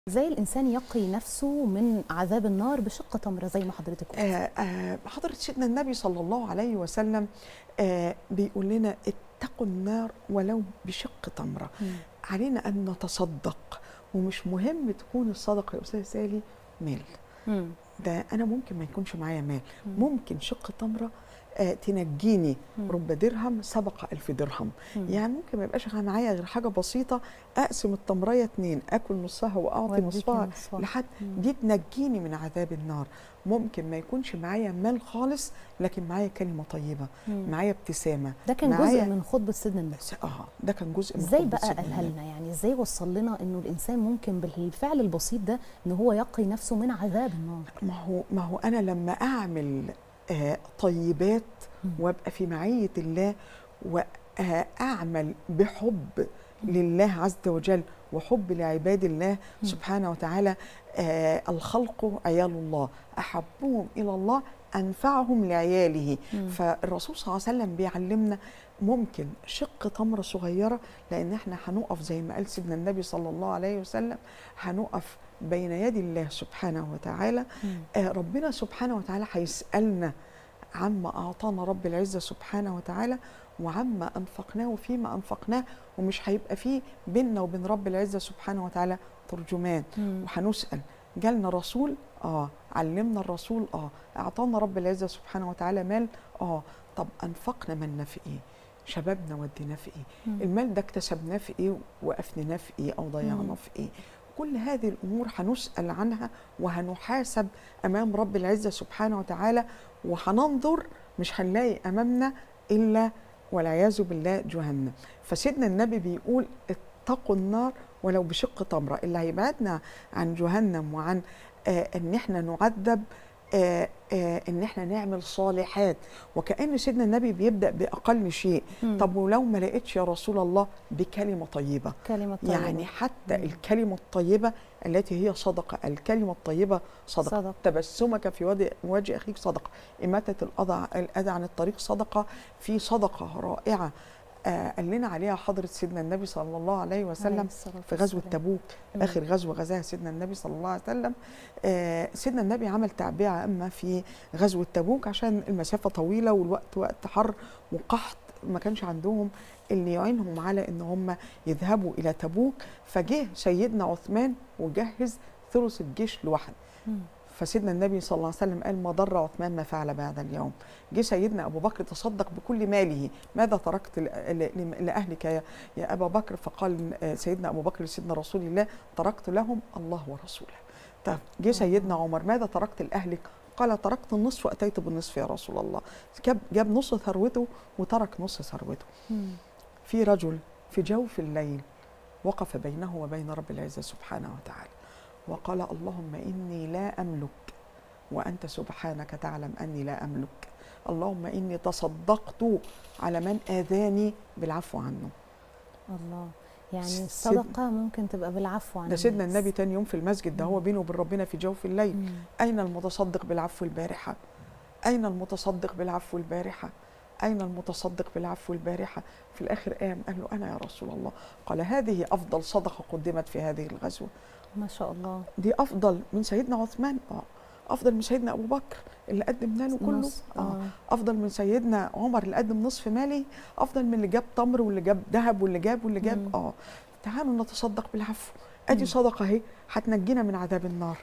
ازاي الانسان يقي نفسه من عذاب النار بشق تمره زي ما حضرتك قلت آه آه حضرة سيدنا النبي صلى الله عليه وسلم آه بيقول لنا اتقوا النار ولو بشق تمرة مم. علينا أن نتصدق ومش مهم تكون الصدقة يا أستاذ سالي مال مم. ده أنا ممكن ما يكونش معايا مال مم. ممكن شق تمرة آه تنجيني مم. رب درهم سبق ألف درهم مم. يعني ممكن ما يبقاش معايا غير حاجة بسيطة أقسم التمرية اتنين أكل نصها وأعطي وأديك نصفها نصفها. لحد مم. دي تنجيني من عذاب النار ممكن ما يكونش معايا مال خالص لكن معايا كلمة طيبة مم. معايا ابتسامة ده كان معايا- جزء من خطبه سيدنا النبي اه ده كان جزء من ازاي خطبة بقى سيدنا قالها النبي. لنا يعني ازاي وصل لنا انه الانسان ممكن بالفعل البسيط ده ان هو يقي نفسه من عذاب النار ما هو ما هو انا لما اعمل آه طيبات مم. وابقى في معيه الله واعمل بحب لله عز وجل وحب لعباد الله مم. سبحانه وتعالى آه الخلق عيال الله احبهم الى الله انفعهم لعياله مم. فالرسول صلى الله عليه وسلم بيعلمنا ممكن شق تمره صغيره لان احنا هنقف زي ما قال سيدنا النبي صلى الله عليه وسلم هنقف بين يدي الله سبحانه وتعالى مم. آه، ربنا سبحانه وتعالى هيسألنا عما أعطانا رب العزة سبحانه وتعالى وعما أنفقناه وفيما أنفقناه ومش هيبقى فيه بيننا وبين رب العزة سبحانه وتعالى ترجمان مم. وهنسأل جالنا رسول اه علمنا الرسول اه اعطانا رب العزة سبحانه وتعالى مال اه طب أنفقنا مالنا في ايه شبابنا وديناه في ايه مم. المال ده اكتسبناه في ايه وافناه في ايه او مم. ضيعناه في ايه كل هذه الامور هنسال عنها وهنحاسب امام رب العزه سبحانه وتعالى وهننظر مش هنلاقي امامنا الا والعياذ بالله جهنم فسيدنا النبي بيقول اتقوا النار ولو بشق تمره اللي هيبعدنا عن جهنم وعن آه ان احنا نعذب آه آه ان احنا نعمل صالحات وكان سيدنا النبي بيبدا باقل شيء مم. طب ولو ما لقيتش يا رسول الله بكلمه طيبه كلمه طيبه يعني حتى مم. الكلمه الطيبه التي هي صدقه الكلمه الطيبه صدقه صدقة. تبسمك في وجه, وجه اخيك صدقه اماته الاذى الاذى عن الطريق صدقه في صدقه رائعه آه قال لنا عليها حضره سيدنا النبي صلى الله عليه عليه وسلم الصلاة في غزوه والسلام. تبوك مم. اخر غزوه غزاها سيدنا النبي صلى الله عليه وسلم آه سيدنا النبي عمل تعبئه اما في غزوه تبوك عشان المسافه طويله والوقت وقت حر وقحط ما كانش عندهم اللي يعينهم على ان هم يذهبوا الى تبوك فجه سيدنا عثمان وجهز ثلث الجيش لوحده مم. فسيدنا النبي صلى الله عليه وسلم قال ما ضر عثمان ما فعل بعد اليوم جه سيدنا ابو بكر تصدق بكل ماله ماذا تركت ل- ل- لاهلك يا, يا ابا بكر فقال آه، سيدنا ابو بكر لسيدنا رسول الله تركت لهم الله ورسوله طب جه سيدنا عمر ماذا تركت لاهلك قال تركت النصف واتيت بالنصف يا رسول الله جاب جاب نص ثروته وترك نص ثروته مم. في رجل في جوف الليل وقف بينه وبين رب العزة سبحانه وتعالى وقال اللهم إني لا أملك وأنت سبحانك تعلم أني لا أملك اللهم إني تصدقت على من آذاني بالعفو عنه الله يعني سيد- الصدقه ممكن تبقى بالعفو عن ده سيدنا الناس. النبي تاني يوم في المسجد ده هو مم. بينه وبين ربنا في جوف الليل مم. أين المتصدق بالعفو البارحة أين المتصدق بالعفو البارحة أين المتصدق بالعفو البارحة في الآخر قام قال له أنا يا رسول الله قال هذه أفضل صدقة قدمت في هذه الغزوة ما شاء الله دي أفضل من سيدنا عثمان آه أفضل من سيدنا أبو بكر اللي قدم ماله كله نص. آه. آه. أفضل من سيدنا عمر اللي قدم نصف ماله أفضل من اللي جاب تمر واللي جاب ذهب واللي جاب واللي مم. جاب آه تعالوا نتصدق بالعفو أدي مم. صدقة أهي هتنجينا من عذاب النار